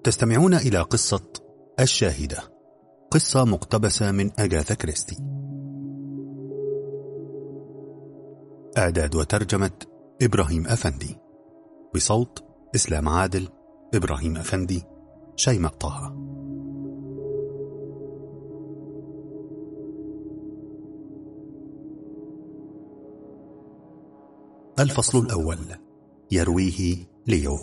تستمعون إلى قصة الشاهدة قصة مقتبسة من أجاثا كريستي إعداد وترجمة إبراهيم أفندي بصوت إسلام عادل إبراهيم أفندي شيماء طه الفصل الأول يرويه ليو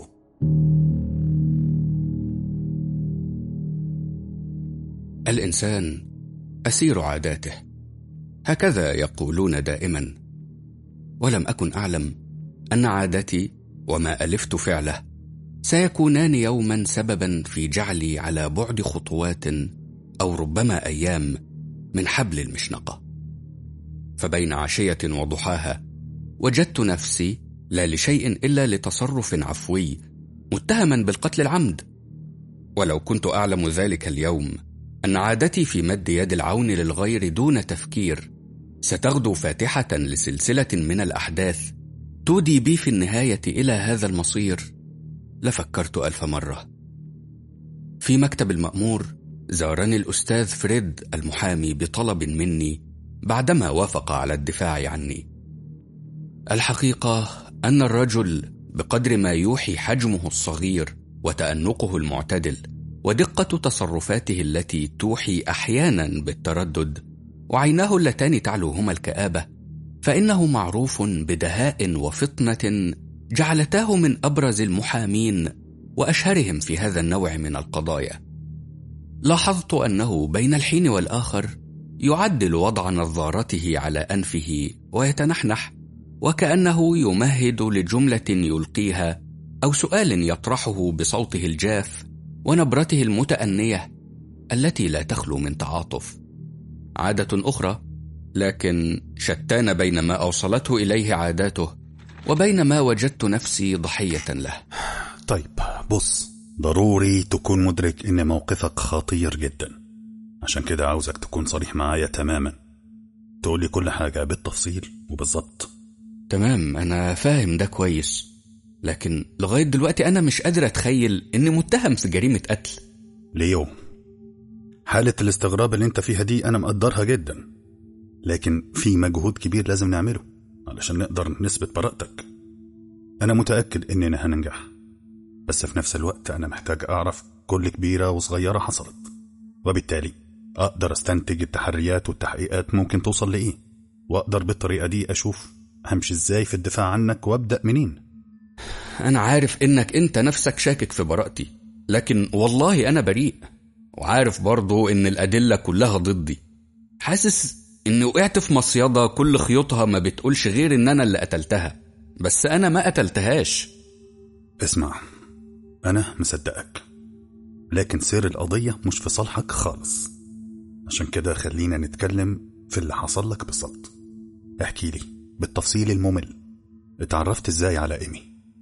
الانسان اسير عاداته هكذا يقولون دائما ولم اكن اعلم ان عادتي وما الفت فعله سيكونان يوما سببا في جعلي على بعد خطوات او ربما ايام من حبل المشنقه فبين عشيه وضحاها وجدت نفسي لا لشيء الا لتصرف عفوي متهما بالقتل العمد ولو كنت اعلم ذلك اليوم ان عادتي في مد يد العون للغير دون تفكير ستغدو فاتحه لسلسله من الاحداث تودي بي في النهايه الى هذا المصير لفكرت الف مره في مكتب المامور زارني الاستاذ فريد المحامي بطلب مني بعدما وافق على الدفاع عني الحقيقه ان الرجل بقدر ما يوحي حجمه الصغير وتانقه المعتدل ودقه تصرفاته التي توحي احيانا بالتردد وعيناه اللتان تعلوهما الكابه فانه معروف بدهاء وفطنه جعلتاه من ابرز المحامين واشهرهم في هذا النوع من القضايا لاحظت انه بين الحين والاخر يعدل وضع نظارته على انفه ويتنحنح وكانه يمهد لجمله يلقيها او سؤال يطرحه بصوته الجاف ونبرته المتانيه التي لا تخلو من تعاطف عاده اخرى لكن شتان بين ما اوصلته اليه عاداته وبين ما وجدت نفسي ضحيه له طيب بص ضروري تكون مدرك إن موقفك خطير جدا عشان كده عاوزك تكون صريح معايا تماما تقولي كل حاجة بالتفصيل وبالظبط تمام انا فاهم ده كويس لكن لغايه دلوقتي انا مش قادر اتخيل اني متهم في جريمه قتل ليو حالة الاستغراب اللي انت فيها دي انا مقدرها جدا لكن في مجهود كبير لازم نعمله علشان نقدر نثبت براءتك انا متأكد اننا هننجح بس في نفس الوقت انا محتاج اعرف كل كبيرة وصغيرة حصلت وبالتالي اقدر استنتج التحريات والتحقيقات ممكن توصل لايه واقدر بالطريقة دي اشوف همشي ازاي في الدفاع عنك وابدأ منين انا عارف انك انت نفسك شاكك في براءتي لكن والله انا بريء وعارف برضو ان الادله كلها ضدي حاسس اني وقعت في مصيده كل خيوطها ما بتقولش غير ان انا اللي قتلتها بس انا ما قتلتهاش اسمع انا مصدقك لكن سير القضية مش في صالحك خالص عشان كده خلينا نتكلم في اللي حصل لك بالظبط احكي لي بالتفصيل الممل اتعرفت ازاي على ايمي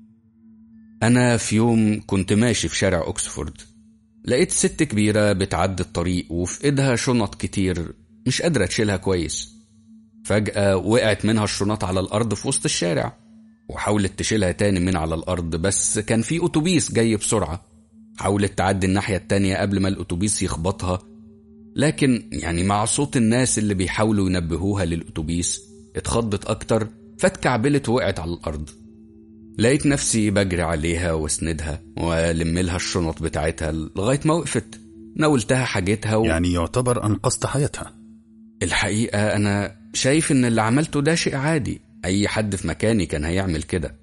أنا في يوم كنت ماشي في شارع أكسفورد لقيت ست كبيرة بتعدي الطريق وفي إيدها شنط كتير مش قادرة تشيلها كويس فجأة وقعت منها الشنط على الأرض في وسط الشارع وحاولت تشيلها تاني من على الأرض بس كان في أتوبيس جاي بسرعة حاولت تعدي الناحية التانية قبل ما الأتوبيس يخبطها لكن يعني مع صوت الناس اللي بيحاولوا ينبهوها للأتوبيس اتخضت أكتر فاتكعبلت ووقعت على الأرض لقيت نفسي بجري عليها واسندها والم لها الشنط بتاعتها لغايه ما وقفت ناولتها حاجتها و... يعني يعتبر انقذت حياتها الحقيقه انا شايف ان اللي عملته ده شيء عادي اي حد في مكاني كان هيعمل كده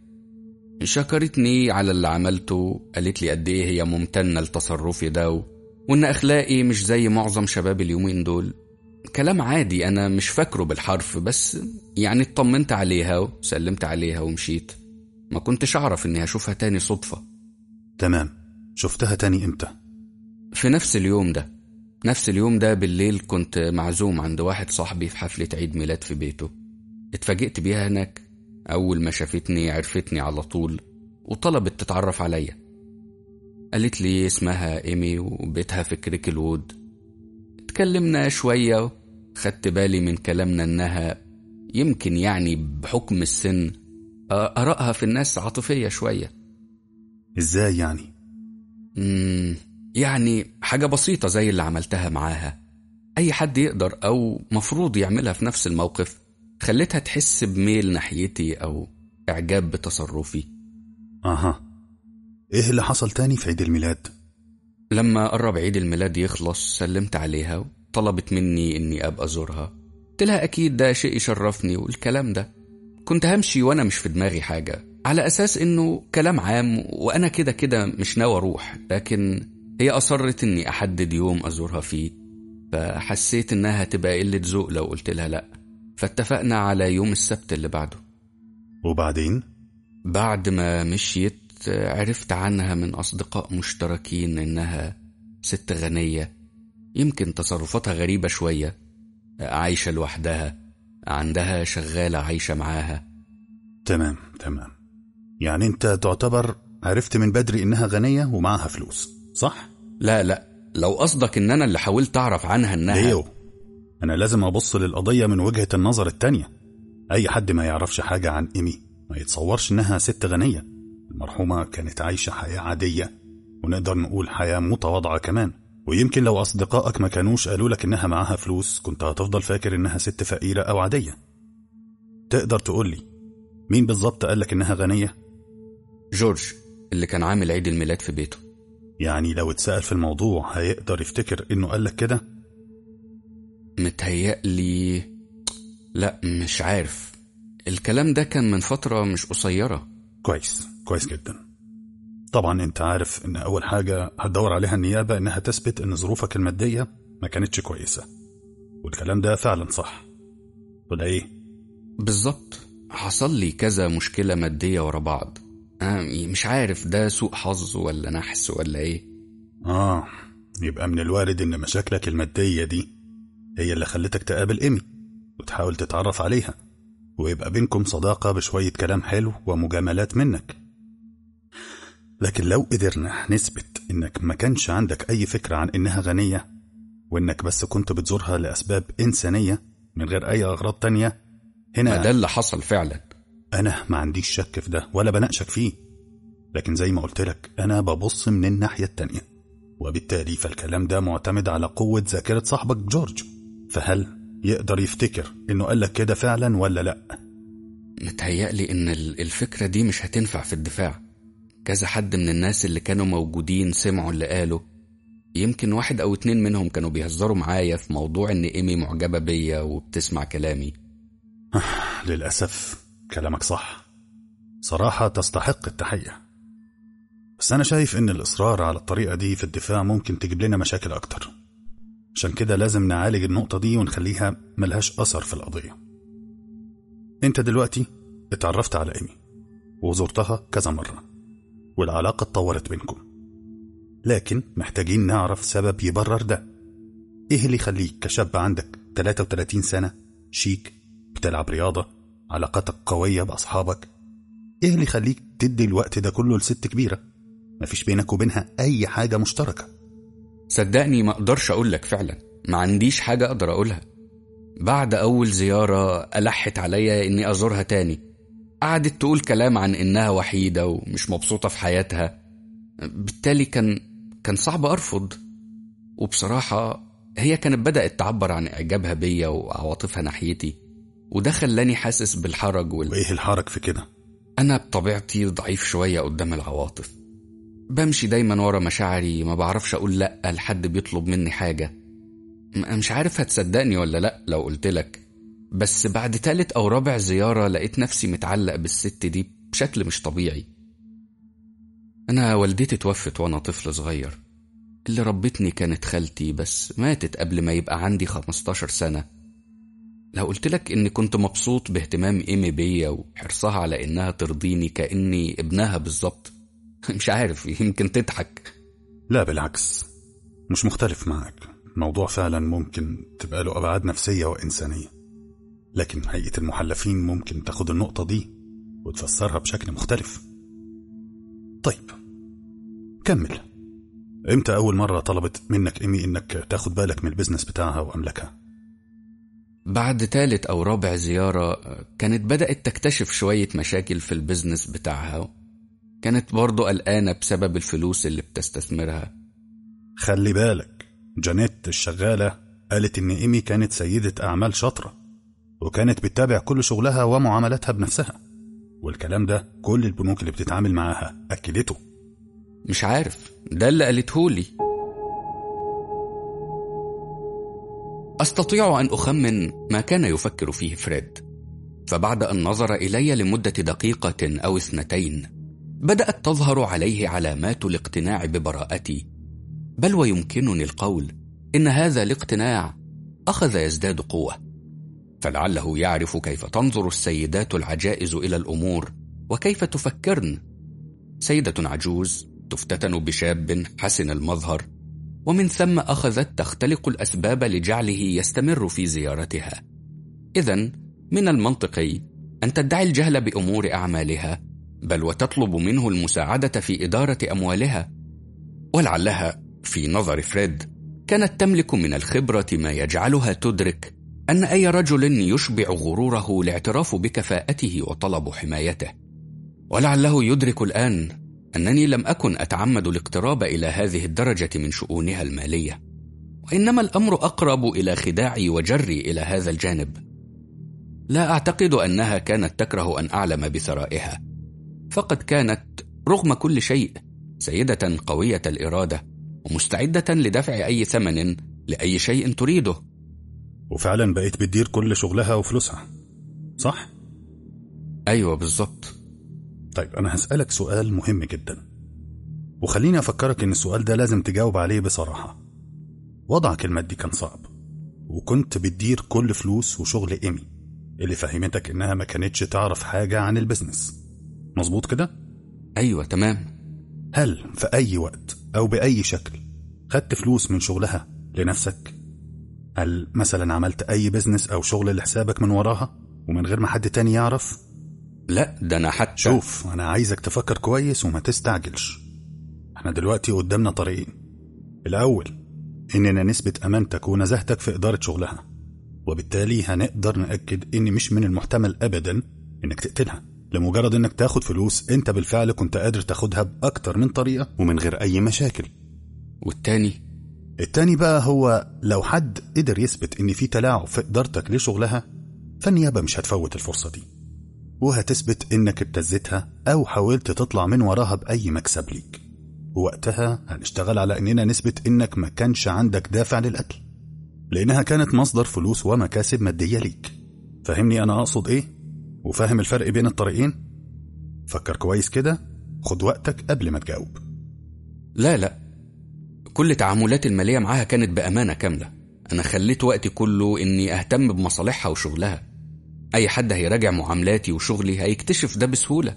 شكرتني على اللي عملته قالت لي قد ايه هي ممتنه لتصرفي ده و... وان اخلاقي مش زي معظم شباب اليومين دول كلام عادي انا مش فاكره بالحرف بس يعني اطمنت عليها وسلمت عليها ومشيت ما كنتش أعرف إني هشوفها تاني صدفة تمام شفتها تاني امتى في نفس اليوم ده نفس اليوم ده بالليل كنت معزوم عند واحد صاحبي في حفلة عيد ميلاد في بيته اتفاجئت بيها هناك أول ما شافتني عرفتني على طول وطلبت تتعرف عليا قالت لي اسمها إيمي وبيتها في كريكل وود اتكلمنا شوية خدت بالي من كلامنا إنها يمكن يعني بحكم السن آرائها في الناس عاطفية شوية ازاي يعني مم يعني حاجة بسيطة زي اللي عملتها معاها أي حد يقدر أو مفروض يعملها في نفس الموقف خليتها تحس بميل ناحيتي أو إعجاب بتصرفي أها إيه اللي حصل تاني في عيد الميلاد؟ لما قرب عيد الميلاد يخلص سلمت عليها وطلبت مني إني أبقى أزورها قلت لها أكيد ده شيء يشرفني والكلام ده كنت همشي وأنا مش في دماغي حاجة على أساس إنه كلام عام وأنا كده كده مش ناوي أروح لكن هي أصرت إني أحدد يوم أزورها فيه فحسيت إنها هتبقى قلة ذوق لو قلت لها لأ فاتفقنا على يوم السبت اللي بعده وبعدين؟ بعد ما مشيت عرفت عنها من أصدقاء مشتركين إنها ست غنية يمكن تصرفاتها غريبة شوية عايشة لوحدها عندها شغالة عايشة معاها تمام تمام يعني أنت تعتبر عرفت من بدري إنها غنية ومعاها فلوس صح؟ لا لا لو قصدك إن أنا اللي حاولت أعرف عنها إنها ليو أنا لازم أبص للقضية من وجهة النظر التانية أي حد ما يعرفش حاجة عن إيمي ما يتصورش إنها ست غنية المرحومة كانت عايشة حياة عادية ونقدر نقول حياة متواضعة كمان ويمكن لو أصدقائك ما كانوش قالوا لك إنها معاها فلوس كنت هتفضل فاكر إنها ست فقيرة أو عادية تقدر تقول لي مين بالظبط قال لك إنها غنية؟ جورج اللي كان عامل عيد الميلاد في بيته يعني لو اتسأل في الموضوع هيقدر يفتكر إنه قال لك كده؟ متهيألي لا مش عارف الكلام ده كان من فترة مش قصيرة كويس كويس جدا طبعا انت عارف ان اول حاجة هتدور عليها النيابة انها تثبت ان ظروفك المادية ما كانتش كويسة والكلام ده فعلا صح ولا ايه بالظبط حصل لي كذا مشكلة مادية ورا بعض أنا مش عارف ده سوء حظ ولا نحس ولا ايه اه يبقى من الوارد ان مشاكلك المادية دي هي اللي خلتك تقابل ايمي وتحاول تتعرف عليها ويبقى بينكم صداقة بشوية كلام حلو ومجاملات منك لكن لو قدرنا نثبت انك ما كانش عندك اي فكرة عن انها غنية وانك بس كنت بتزورها لاسباب انسانية من غير اي اغراض تانية ما هنا ده اللي حصل فعلا انا ما عنديش شك في ده ولا بناقشك فيه لكن زي ما قلت لك انا ببص من الناحية التانية وبالتالي فالكلام ده معتمد على قوة ذاكرة صاحبك جورج فهل يقدر يفتكر انه قال لك كده فعلا ولا لا متهيألي إن ال- الفكرة دي مش هتنفع في الدفاع كذا حد من الناس اللي كانوا موجودين سمعوا اللي قاله يمكن واحد أو اتنين منهم كانوا بيهزروا معايا في موضوع إن إيمي معجبة بيا وبتسمع كلامي للأسف كلامك صح صراحة تستحق التحية بس أنا شايف إن الإصرار على الطريقة دي في الدفاع ممكن تجيب لنا مشاكل أكتر عشان كده لازم نعالج النقطة دي ونخليها ملهاش أثر في القضية أنت دلوقتي اتعرفت على إيمي وزرتها كذا مرة والعلاقة اتطورت بينكم لكن محتاجين نعرف سبب يبرر ده إيه اللي يخليك كشاب عندك 33 سنة شيك بتلعب رياضة علاقاتك قوية بأصحابك إيه اللي يخليك تدي الوقت ده كله لست كبيرة مفيش بينك وبينها أي حاجة مشتركة صدقني ما اقدرش اقول لك فعلا ما عنديش حاجة اقدر اقولها بعد اول زيارة ألحت عليا اني ازورها تاني قعدت تقول كلام عن انها وحيدة ومش مبسوطة في حياتها بالتالي كان كان صعب ارفض وبصراحة هي كانت بدأت تعبر عن اعجابها بيا وعواطفها ناحيتي وده خلاني حاسس بالحرج وال... وإيه الحرج في كده أنا بطبيعتي ضعيف شوية قدام العواطف بمشي دايما ورا مشاعري ما بعرفش أقول لأ لحد بيطلب مني حاجة م- مش عارف هتصدقني ولا لأ لو قلتلك بس بعد تالت أو رابع زيارة لقيت نفسي متعلق بالست دي بشكل مش طبيعي أنا والدتي توفت وأنا طفل صغير اللي ربتني كانت خالتي بس ماتت قبل ما يبقى عندي 15 سنة لو قلتلك إني كنت مبسوط باهتمام إيمي بيا وحرصها على إنها ترضيني كأني ابنها بالظبط مش عارف يمكن تضحك لا بالعكس مش مختلف معك الموضوع فعلا ممكن تبقى له أبعاد نفسية وإنسانية لكن هيئة المحلفين ممكن تاخد النقطة دي وتفسرها بشكل مختلف طيب كمل امتى أول مرة طلبت منك إيمي إنك تاخد بالك من البيزنس بتاعها وأملاكها بعد تالت أو رابع زيارة كانت بدأت تكتشف شوية مشاكل في البيزنس بتاعها كانت برضو قلقانة بسبب الفلوس اللي بتستثمرها خلي بالك جانيت الشغالة قالت إن إيمي كانت سيدة أعمال شاطرة وكانت بتتابع كل شغلها ومعاملاتها بنفسها والكلام ده كل البنوك اللي بتتعامل معاها أكدته مش عارف ده اللي قالتهولي أستطيع أن أخمن ما كان يفكر فيه فريد فبعد أن نظر إلي لمدة دقيقة أو اثنتين بدأت تظهر عليه علامات الاقتناع ببراءتي بل ويمكنني القول إن هذا الاقتناع أخذ يزداد قوة فلعله يعرف كيف تنظر السيدات العجائز إلى الأمور وكيف تفكرن سيدة عجوز تفتتن بشاب حسن المظهر ومن ثم أخذت تختلق الأسباب لجعله يستمر في زيارتها إذا من المنطقي أن تدعي الجهل بأمور أعمالها بل وتطلب منه المساعدة في إدارة أموالها ولعلها في نظر فريد كانت تملك من الخبرة ما يجعلها تدرك أن أي رجل يشبع غروره الاعتراف بكفاءته وطلب حمايته ولعله يدرك الآن أنني لم أكن أتعمد الاقتراب إلى هذه الدرجة من شؤونها المالية وإنما الأمر أقرب إلى خداعي وجري إلى هذا الجانب لا أعتقد أنها كانت تكره أن أعلم بثرائها فقد كانت رغم كل شيء سيدة قوية الإرادة ومستعدة لدفع أي ثمن لأي شيء تريده وفعلا بقيت بتدير كل شغلها وفلوسها صح؟ أيوة بالظبط طيب أنا هسألك سؤال مهم جدا وخليني أفكرك إن السؤال ده لازم تجاوب عليه بصراحة وضعك المادي كان صعب وكنت بتدير كل فلوس وشغل إيمي اللي فهمتك إنها ما كانتش تعرف حاجة عن البزنس مظبوط كده؟ أيوة تمام هل في أي وقت أو بأي شكل خدت فلوس من شغلها لنفسك؟ هل مثلا عملت أي بزنس أو شغل لحسابك من وراها ومن غير ما حد تاني يعرف؟ لا ده أنا حتى شوف أنا عايزك تفكر كويس وما تستعجلش احنا دلوقتي قدامنا طريقين الأول إننا نثبت أمانتك ونزاهتك في إدارة شغلها وبالتالي هنقدر نأكد إن مش من المحتمل أبدا إنك تقتلها لمجرد إنك تاخد فلوس أنت بالفعل كنت قادر تاخدها بأكتر من طريقة ومن غير أي مشاكل والتاني التاني بقى هو لو حد قدر يثبت إن في تلاعب في إدارتك لشغلها فالنيابة مش هتفوت الفرصة دي وهتثبت إنك ابتزتها أو حاولت تطلع من وراها بأي مكسب ليك ووقتها هنشتغل على إننا نثبت إنك ما كانش عندك دافع للقتل لأنها كانت مصدر فلوس ومكاسب مادية ليك فهمني أنا أقصد إيه؟ وفاهم الفرق بين الطريقين؟ فكر كويس كده خد وقتك قبل ما تجاوب لا لا كل تعاملاتي المالية معاها كانت بأمانة كاملة أنا خليت وقتي كله إني أهتم بمصالحها وشغلها أي حد هيراجع معاملاتي وشغلي هيكتشف ده بسهولة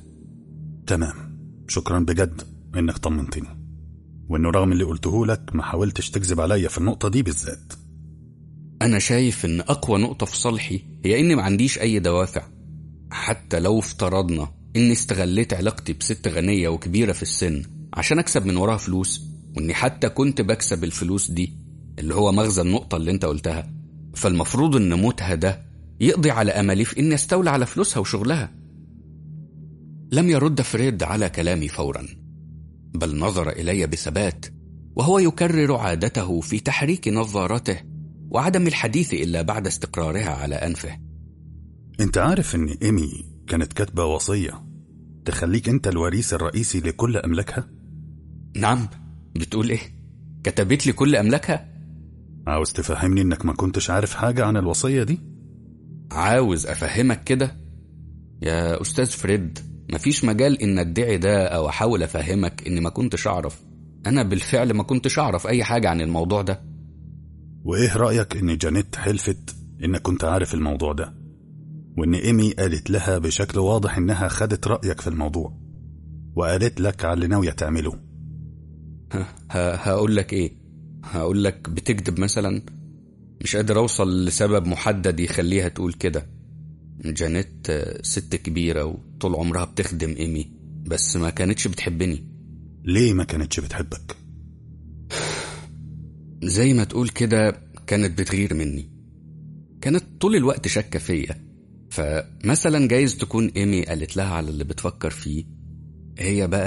تمام شكرا بجد إنك طمنتني وإنه رغم اللي قلته لك ما حاولتش تكذب عليا في النقطة دي بالذات أنا شايف إن أقوى نقطة في صالحي هي إني ما عنديش أي دوافع حتى لو افترضنا إني استغليت علاقتي بست غنية وكبيرة في السن عشان أكسب من وراها فلوس وإني حتى كنت بكسب الفلوس دي اللي هو مغزى النقطة اللي أنت قلتها فالمفروض إن موتها ده يقضي على أملي في إني أستولى على فلوسها وشغلها لم يرد فريد على كلامي فورا بل نظر إلي بثبات وهو يكرر عادته في تحريك نظارته وعدم الحديث إلا بعد استقرارها على أنفه أنت عارف إن إيمي كانت كاتبة وصية تخليك أنت الوريث الرئيسي لكل أملاكها؟ نعم بتقول إيه؟ كتبت لي كل أملاكها؟ عاوز تفهمني إنك ما كنتش عارف حاجة عن الوصية دي؟ عاوز أفهمك كده؟ يا أستاذ فريد مفيش مجال إن أدعي ده أو أحاول أفهمك إني ما كنتش أعرف أنا بالفعل ما كنتش أعرف أي حاجة عن الموضوع ده وإيه رأيك إن جانيت حلفت إنك كنت عارف الموضوع ده؟ وإن إيمي قالت لها بشكل واضح إنها خدت رأيك في الموضوع وقالت لك على اللي ناوية تعمله هقول لك إيه؟ هقول لك بتكذب مثلا مش قادر أوصل لسبب محدد يخليها تقول كده جانيت ست كبيرة وطول عمرها بتخدم إيمي بس ما كانتش بتحبني ليه ما كانتش بتحبك؟ زي ما تقول كده كانت بتغير مني كانت طول الوقت شاكة فيا فمثلا جايز تكون إيمي قالت لها على اللي بتفكر فيه هي بقى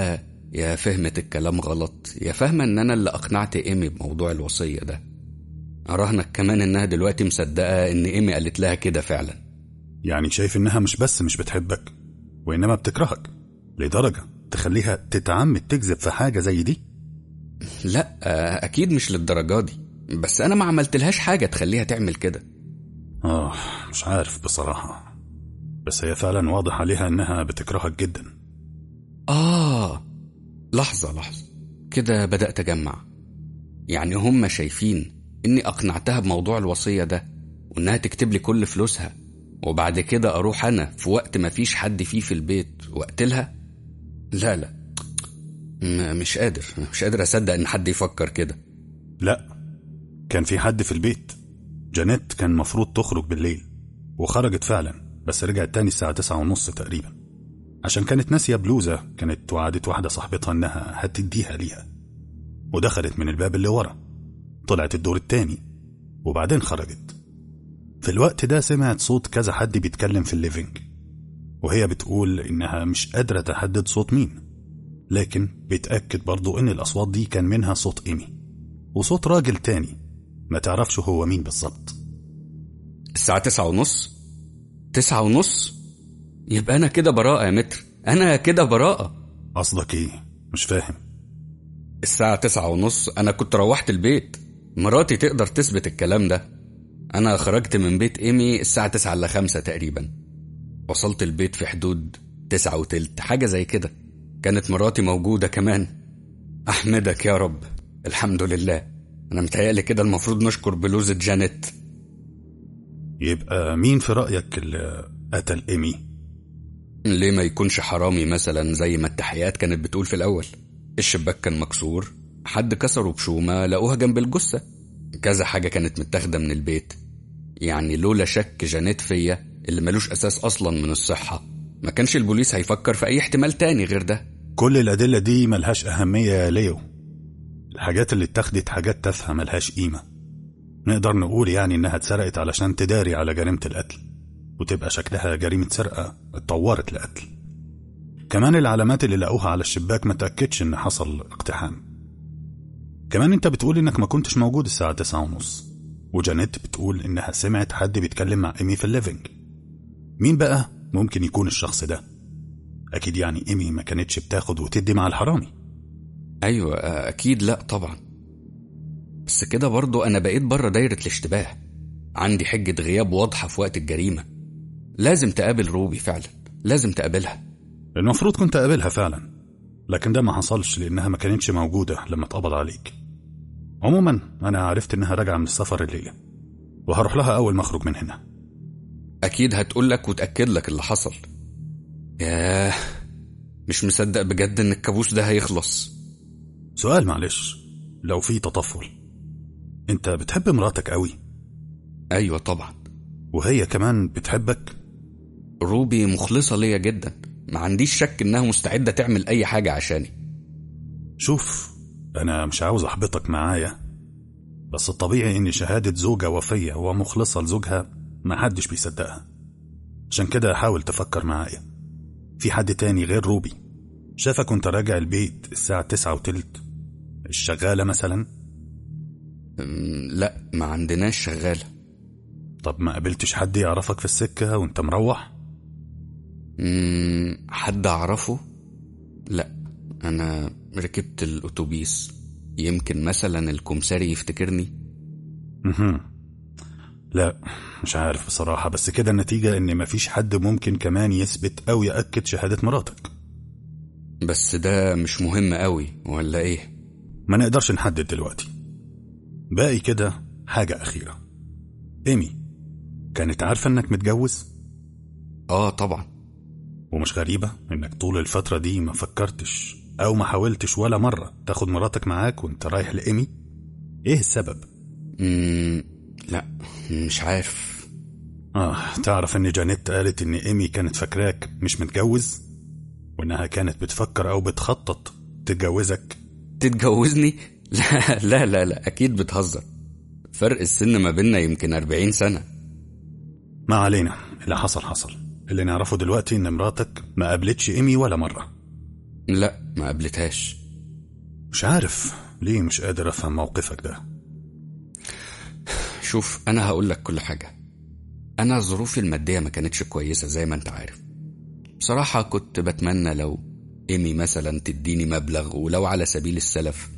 يا فهمت الكلام غلط يا فاهمة إن أنا اللي أقنعت إيمي بموضوع الوصية ده أراهنك كمان إنها دلوقتي مصدقة إن إيمي قالت لها كده فعلا يعني شايف إنها مش بس مش بتحبك وإنما بتكرهك لدرجة تخليها تتعمد تكذب في حاجة زي دي لا آه، أكيد مش للدرجة دي بس أنا ما عملتلهاش حاجة تخليها تعمل كده آه مش عارف بصراحة بس هي فعلا واضح عليها إنها بتكرهك جدا آه لحظة لحظة كده بدأت أجمع يعني هم شايفين إني أقنعتها بموضوع الوصية ده وإنها تكتب لي كل فلوسها وبعد كده أروح أنا في وقت ما فيش حد فيه في البيت وأقتلها لا لا م- مش قادر مش قادر أصدق إن حد يفكر كده لا كان في حد في البيت جانيت كان مفروض تخرج بالليل وخرجت فعلا بس رجعت تاني الساعة تسعة ونص تقريبا عشان كانت ناسية بلوزة كانت وعدت واحدة صاحبتها إنها هتديها ليها ودخلت من الباب اللي ورا طلعت الدور التاني وبعدين خرجت في الوقت ده سمعت صوت كذا حد بيتكلم في الليفينج وهي بتقول إنها مش قادرة تحدد صوت مين لكن بتأكد برضو إن الأصوات دي كان منها صوت إيمي وصوت راجل تاني ما تعرفش هو مين بالظبط الساعة تسعة ونص تسعة ونص يبقى أنا كده براءة يا متر أنا كده براءة قصدك إيه؟ مش فاهم الساعة تسعة ونص أنا كنت روحت البيت مراتي تقدر تثبت الكلام ده أنا خرجت من بيت إيمي الساعة تسعة إلا خمسة تقريبا وصلت البيت في حدود تسعة وتلت حاجة زي كده كانت مراتي موجودة كمان أحمدك يا رب الحمد لله أنا متهيألي كده المفروض نشكر بلوزة جانيت يبقى مين في رأيك اللي قتل إيمي؟ ليه ما يكونش حرامي مثلا زي ما التحيات كانت بتقول في الأول الشباك كان مكسور حد كسره بشومة لقوها جنب الجثة كذا حاجة كانت متاخدة من البيت يعني لولا شك جانيت فيا اللي ملوش أساس أصلا من الصحة ما كانش البوليس هيفكر في أي احتمال تاني غير ده كل الأدلة دي ملهاش أهمية يا ليو الحاجات اللي اتاخدت حاجات تافهة ملهاش قيمة نقدر نقول يعني إنها اتسرقت علشان تداري على جريمة القتل وتبقى شكلها جريمة سرقة اتطورت لقتل كمان العلامات اللي لقوها على الشباك ما تأكدش إن حصل اقتحام كمان انت بتقول انك ما كنتش موجود الساعة تسعة ونص وجانيت بتقول انها سمعت حد بيتكلم مع ايمي في الليفينج مين بقى ممكن يكون الشخص ده اكيد يعني ايمي ما كانتش بتاخد وتدي مع الحرامي أيوة آه، أكيد لأ طبعا بس كده برضو أنا بقيت بره دايرة الاشتباه عندي حجة غياب واضحة في وقت الجريمة لازم تقابل روبي فعلا لازم تقابلها المفروض كنت اقابلها فعلا لكن ده ما حصلش لانها ما كانتش موجودة لما اتقبض عليك عموما انا عرفت انها راجعة من السفر الليلة وهروح لها اول ما اخرج من هنا أكيد هتقولك وتأكد لك اللي حصل ياه مش مصدق بجد إن الكابوس ده هيخلص سؤال معلش لو في تطفل انت بتحب مراتك قوي أيوة طبعا وهي كمان بتحبك روبي مخلصة ليا جدا ما عنديش شك إنها مستعدة تعمل أي حاجة عشاني شوف انا مش عاوز احبطك معايا بس الطبيعي ان شهادة زوجة وفية ومخلصة لزوجها ما حدش بيصدقها عشان كده حاول تفكر معايا في حد تاني غير روبي شافك وانت راجع البيت الساعة تسعة وتلت الشغالة مثلا أم، لا ما عندناش شغالة طب ما قابلتش حد يعرفك في السكة وانت مروح أم، حد أعرفه لا أنا ركبت الأتوبيس يمكن مثلا الكمساري يفتكرني مهم. لا مش عارف بصراحة بس كده النتيجة ان مفيش حد ممكن كمان يثبت او يأكد شهادة مراتك بس ده مش مهم قوي ولا ايه ما نقدرش نحدد دلوقتي باقي كده حاجة أخيرة إيمي كانت عارفة إنك متجوز اه طبعا ومش غريبة إنك طول الفترة دي ما فكرتش أو ما حاولتش ولا مرة تاخد مراتك معاك وإنت رايح لإيمي إيه السبب؟ مم لا مش عارف آه تعرف إن جانيت قالت إن إيمي كانت فاكراك مش متجوز وإنها كانت بتفكر أو بتخطط تتجوزك تتجوزني لا لا لا لا اكيد بتهزر فرق السن ما بيننا يمكن 40 سنة ما علينا اللي حصل حصل اللي نعرفه دلوقتي إن مراتك ما قابلتش إيمي ولا مرة لا ما قابلتهاش مش عارف ليه مش قادر أفهم موقفك ده شوف أنا هقول لك كل حاجة أنا ظروفي المادية ما كانتش كويسة زي ما أنت عارف بصراحة كنت بتمنى لو إيمي مثلا تديني مبلغ ولو على سبيل السلف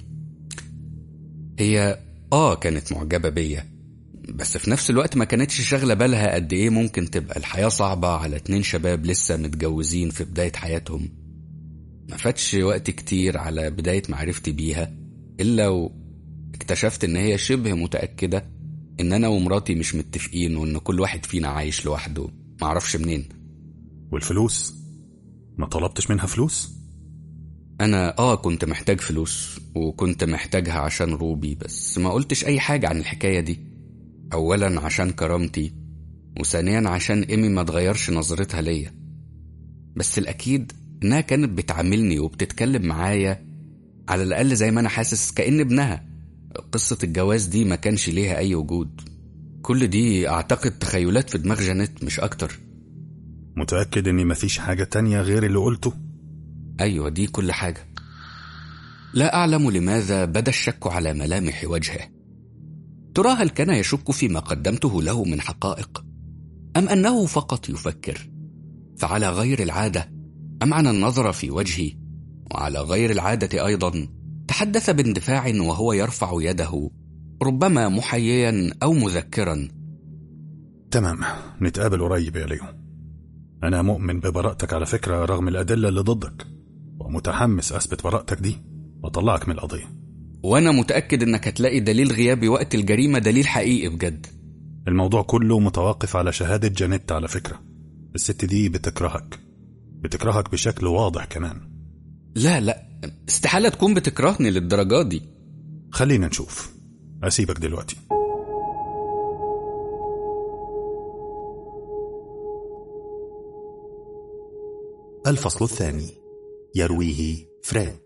هي آه كانت معجبة بيا بس في نفس الوقت ما كانتش شاغلة بالها قد إيه ممكن تبقى الحياة صعبة على اتنين شباب لسه متجوزين في بداية حياتهم ما فاتش وقت كتير على بداية معرفتي بيها إلا واكتشفت إن هي شبه متأكدة إن أنا ومراتي مش متفقين وإن كل واحد فينا عايش لوحده معرفش منين والفلوس ما طلبتش منها فلوس أنا آه كنت محتاج فلوس وكنت محتاجها عشان روبي بس ما قلتش أي حاجة عن الحكاية دي أولا عشان كرامتي وثانيا عشان إيمي ما تغيرش نظرتها ليا بس الأكيد إنها كانت بتعاملني وبتتكلم معايا على الأقل زي ما أنا حاسس كأن ابنها قصة الجواز دي ما كانش ليها أي وجود كل دي أعتقد تخيلات في دماغ جانيت مش أكتر متأكد إن مفيش حاجة تانية غير اللي قلته أيوة دي كل حاجة لا أعلم لماذا بدا الشك على ملامح وجهه ترى هل كان يشك فيما قدمته له من حقائق أم أنه فقط يفكر فعلى غير العادة أم عن النظر في وجهي وعلى غير العادة أيضا تحدث باندفاع وهو يرفع يده ربما محييا أو مذكرا تمام نتقابل قريب يا ليو أنا مؤمن ببراءتك على فكرة رغم الأدلة اللي ضدك ومتحمس أثبت براءتك دي وأطلعك من القضية وأنا متأكد إنك هتلاقي دليل غيابي وقت الجريمة دليل حقيقي بجد الموضوع كله متوقف على شهادة جانيت على فكرة الست دي بتكرهك بتكرهك بشكل واضح كمان لا لا استحالة تكون بتكرهني للدرجة دي خلينا نشوف أسيبك دلوقتي الفصل الثاني يرويه فريد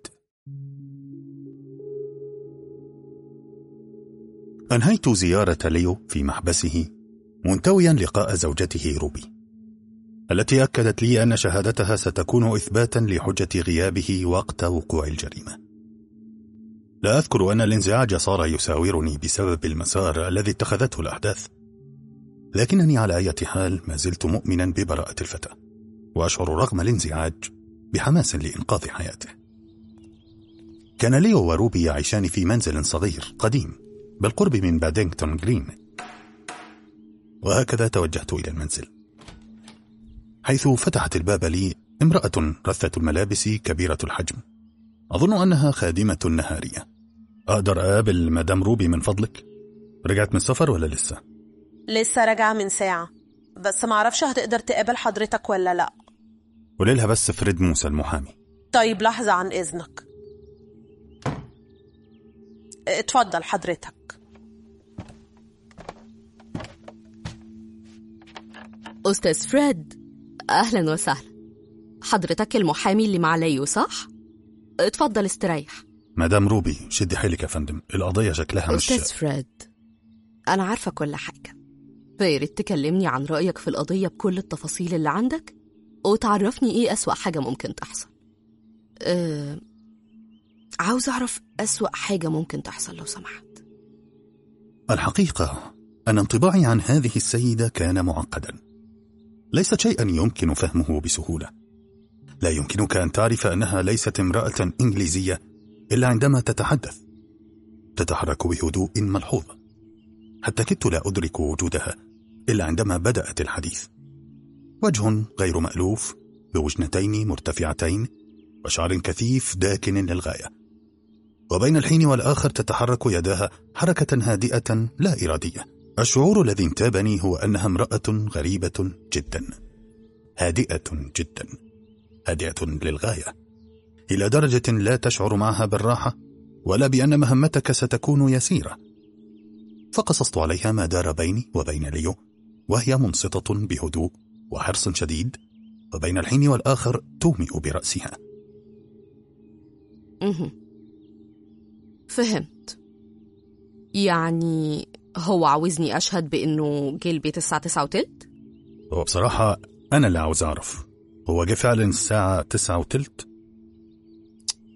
أنهيت زيارة ليو في محبسه منتويا لقاء زوجته روبي التي أكدت لي أن شهادتها ستكون إثباتا لحجة غيابه وقت وقوع الجريمة لا أذكر أن الانزعاج صار يساورني بسبب المسار الذي اتخذته الأحداث لكنني على أي حال ما زلت مؤمنا ببراءة الفتى وأشعر رغم الانزعاج بحماس لإنقاذ حياته كان ليو وروبي يعيشان في منزل صغير قديم بالقرب من بادينغتون جرين وهكذا توجهت إلى المنزل حيث فتحت الباب لي امرأة رثة الملابس كبيرة الحجم أظن أنها خادمة نهارية أقدر أقابل مدام روبي من فضلك؟ رجعت من السفر ولا لسه؟ لسه راجعة من ساعة بس معرفش هتقدر تقابل حضرتك ولا لأ قولي لها بس فريد موسى المحامي طيب لحظة عن إذنك اتفضل حضرتك أستاذ فريد أهلا وسهلا حضرتك المحامي اللي مع ليو صح؟ اتفضل استريح مدام روبي شدي حيلك يا فندم القضية شكلها مش أستاذ فريد أنا عارفة كل حاجة فياريت تكلمني عن رأيك في القضية بكل التفاصيل اللي عندك وتعرفني إيه أسوأ حاجة ممكن تحصل أه... عاوز أعرف أسوأ حاجة ممكن تحصل لو سمحت الحقيقة أن انطباعي عن هذه السيدة كان معقدا ليست شيئا يمكن فهمه بسهولة لا يمكنك أن تعرف أنها ليست امرأة إنجليزية إلا عندما تتحدث تتحرك بهدوء ملحوظ حتى كدت لا أدرك وجودها إلا عندما بدأت الحديث وجه غير مألوف بوجنتين مرتفعتين وشعر كثيف داكن للغاية وبين الحين والآخر تتحرك يداها حركة هادئة لا إرادية الشعور الذي انتابني هو أنها امرأة غريبة جدا هادئة جدا هادئة للغاية إلى درجة لا تشعر معها بالراحة ولا بأن مهمتك ستكون يسيرة فقصصت عليها ما دار بيني وبين ليو وهي منصتة بهدوء وحرص شديد وبين الحين والآخر تومئ برأسها مهم. فهمت يعني هو عاوزني أشهد بإنه جه البيت الساعة تسعة وتلت؟ هو بصراحة أنا اللي عاوز أعرف هو جه فعلا الساعة تسعة وتلت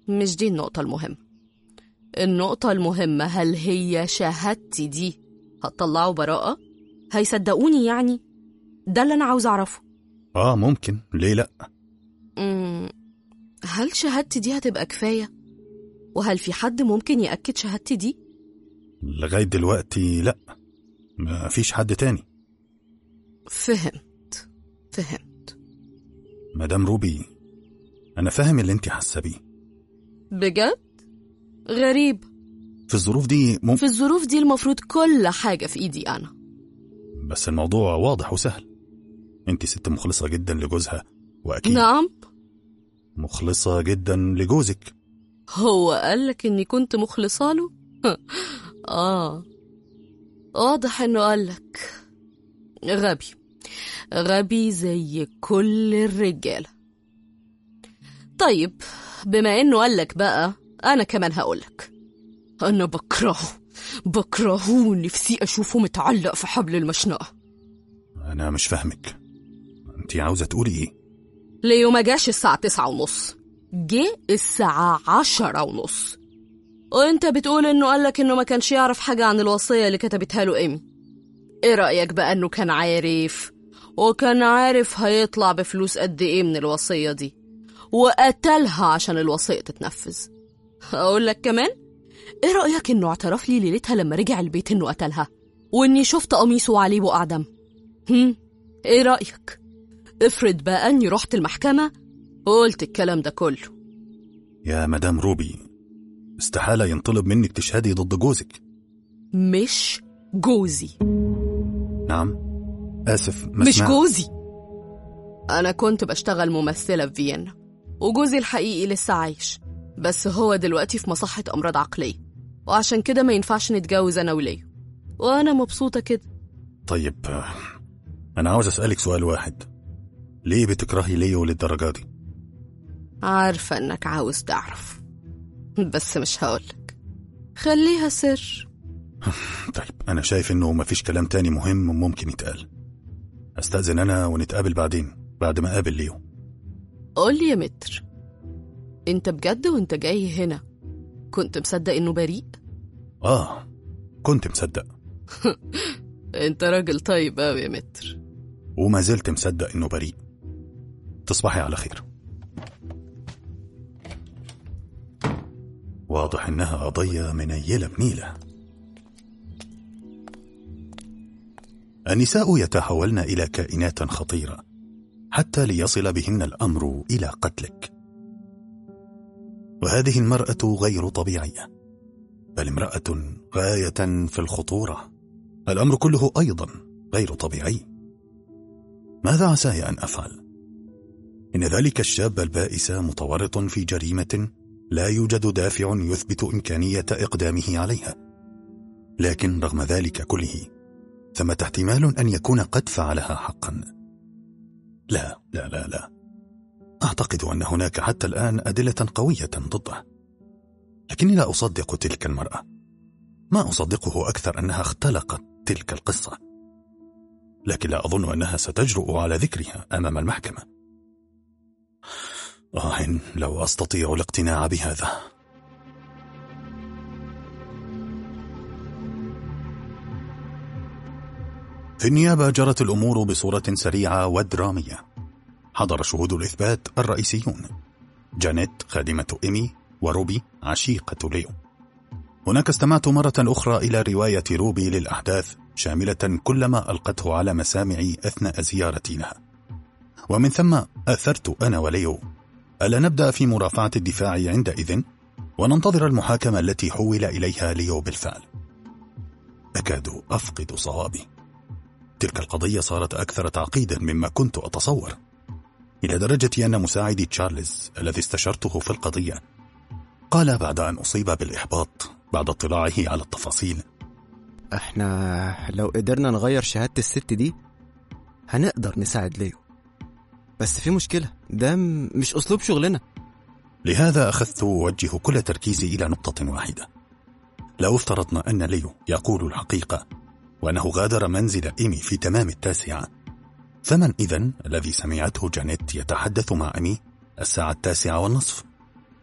مش دي النقطة المهمة النقطة المهمة هل هي شهادتي دي هتطلعوا براءة؟ هيصدقوني يعني؟ ده اللي أنا عاوز أعرفه اه ممكن ليه لا مم، هل شهادتي دي هتبقى كفاية؟ وهل في حد ممكن يأكد شهادتي دي؟ لغايه دلوقتي لا ما فيش حد تاني فهمت فهمت مدام روبي انا فاهم اللي انت حاسه بيه بجد؟ غريب في الظروف دي مم... في الظروف دي المفروض كل حاجة في إيدي أنا بس الموضوع واضح وسهل انت ست مخلصه جدا لجوزها واكيد نعم مخلصه جدا لجوزك هو قالك إني كنت مخلصة له؟ آه واضح إنه قالك غبي غبي زي كل الرجالة طيب بما إنه قالك بقى أنا كمان هقولك أنا بكرهه بكرهه ونفسي أشوفه متعلق في حبل المشنقة انا مش فاهمك انت عاوزه تقولي ايه ليو ما جاش الساعة تسعة ونص جه الساعة عشرة ونص وانت بتقول انه قالك انه ما كانش يعرف حاجة عن الوصية اللي كتبتها له ايمي ايه رأيك بقى انه كان عارف وكان عارف هيطلع بفلوس قد ايه من الوصية دي وقتلها عشان الوصية تتنفذ اقول لك كمان ايه رأيك انه اعترف لي ليلتها لما رجع البيت انه قتلها واني شفت قميصه عليه بقع دم هم ايه رأيك افرض بقى اني رحت المحكمة وقلت الكلام ده كله يا مدام روبي استحاله ينطلب منك تشهدي ضد جوزك مش جوزي نعم اسف ما مش سمعت. جوزي أنا كنت بشتغل ممثلة في فيينا وجوزي الحقيقي لسه عايش بس هو دلوقتي في مصحة أمراض عقلية وعشان كده ما ينفعش نتجوز أنا وليه وأنا مبسوطة كده طيب آه، انا عاوز اسالك سؤال واحد ليه بتكرهي ليو للدرجه دي عارفة إنك عاوز تعرف بس مش هقولك خليها سر طيب انا شايف انه مفيش كلام تاني مهم ممكن يتقال استاذن انا ونتقابل بعدين بعد ما اقابل ليو قولي يا متر أنت بجد وأنت جاي هنا كنت مصدق إنه بريء؟ اه كنت مصدق أنت راجل طيب أوي يا متر وما زلت مصدق انه بريء تصبحي على خير واضح انها قضيه منيله بنيله النساء يتحولن الى كائنات خطيره حتى ليصل بهن الامر الى قتلك وهذه المراه غير طبيعيه بل امراه غايه في الخطوره الامر كله ايضا غير طبيعي ماذا عساي ان افعل ان ذلك الشاب البائس متورط في جريمه لا يوجد دافع يثبت امكانيه اقدامه عليها لكن رغم ذلك كله ثمه احتمال ان يكون قد فعلها حقا لا لا لا لا اعتقد ان هناك حتى الان ادله قويه ضده لكني لا اصدق تلك المراه ما اصدقه اكثر انها اختلقت تلك القصه لكن لا اظن انها ستجرؤ على ذكرها امام المحكمه آه لو استطيع الاقتناع بهذا في النيابه جرت الامور بصوره سريعه ودراميه حضر شهود الاثبات الرئيسيون جانيت خادمه ايمي وروبي عشيقه ليو هناك استمعت مرة أخرى إلى رواية روبي للأحداث شاملة كل ما ألقته على مسامعي أثناء زيارتي لها ومن ثم أثرت أنا وليو ألا نبدأ في مرافعة الدفاع عندئذ وننتظر المحاكمة التي حول إليها ليو بالفعل أكاد أفقد صوابي تلك القضية صارت أكثر تعقيدا مما كنت أتصور إلى درجة أن مساعدي تشارلز الذي استشرته في القضية قال بعد أن أصيب بالإحباط بعد اطلاعه على التفاصيل احنا لو قدرنا نغير شهادة الست دي هنقدر نساعد ليو بس في مشكلة ده م- مش أسلوب شغلنا لهذا أخذت أوجه كل تركيزي إلى نقطة واحدة لو افترضنا أن ليو يقول الحقيقة وأنه غادر منزل إيمي في تمام التاسعة فمن إذن الذي سمعته جانيت يتحدث مع أمي الساعة التاسعة والنصف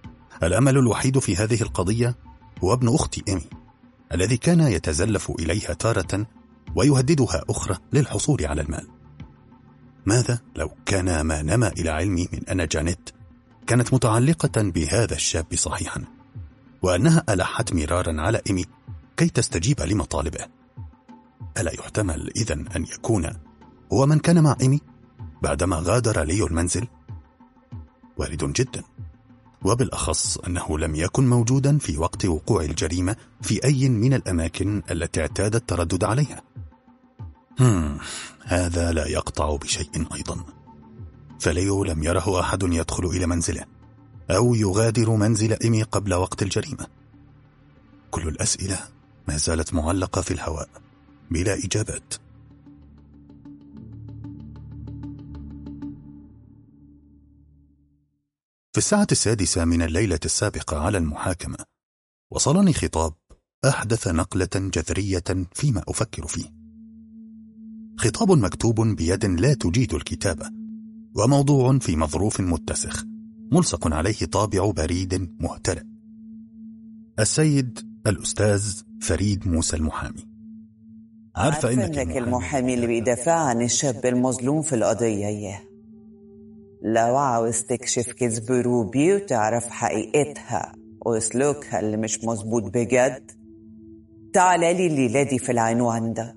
الأمل الوحيد في هذه القضية هو ابن أختي إيمي الذي كان يتزلف إليها تارة ويهددها أخرى للحصول على المال ماذا لو كان ما نما إلى علمي من أن جانيت كانت متعلقة بهذا الشاب صحيحا وأنها ألحت مرارا على إيمي كي تستجيب لمطالبه ألا يحتمل إذن أن يكون هو من كان مع إيمي بعدما غادر ليو المنزل وارد جدا وبالأخص أنه لم يكن موجودا في وقت وقوع الجريمة في أي من الأماكن التي اعتاد التردد عليها هم هذا لا يقطع بشيء أيضا فليو لم يره أحد يدخل إلى منزله أو يغادر منزل إيمي قبل وقت الجريمة كل الأسئلة ما زالت معلقة في الهواء بلا إجابات في الساعة السادسة من الليلة السابقة على المحاكمة وصلني خطاب أحدث نقلة جذرية فيما أفكر فيه خطاب مكتوب بيد لا تجيد الكتابة وموضوع في مظروف متسخ ملصق عليه طابع بريد مهترئ السيد الأستاذ فريد موسى المحامي عارفة إنك المحامي اللي بيدافع عن الشاب المظلوم في القضية إياه لو عاوز تكشف كذب روبي وتعرف حقيقتها وسلوكها اللي مش مظبوط بجد تعالى لي الليلة دي في العنوان ده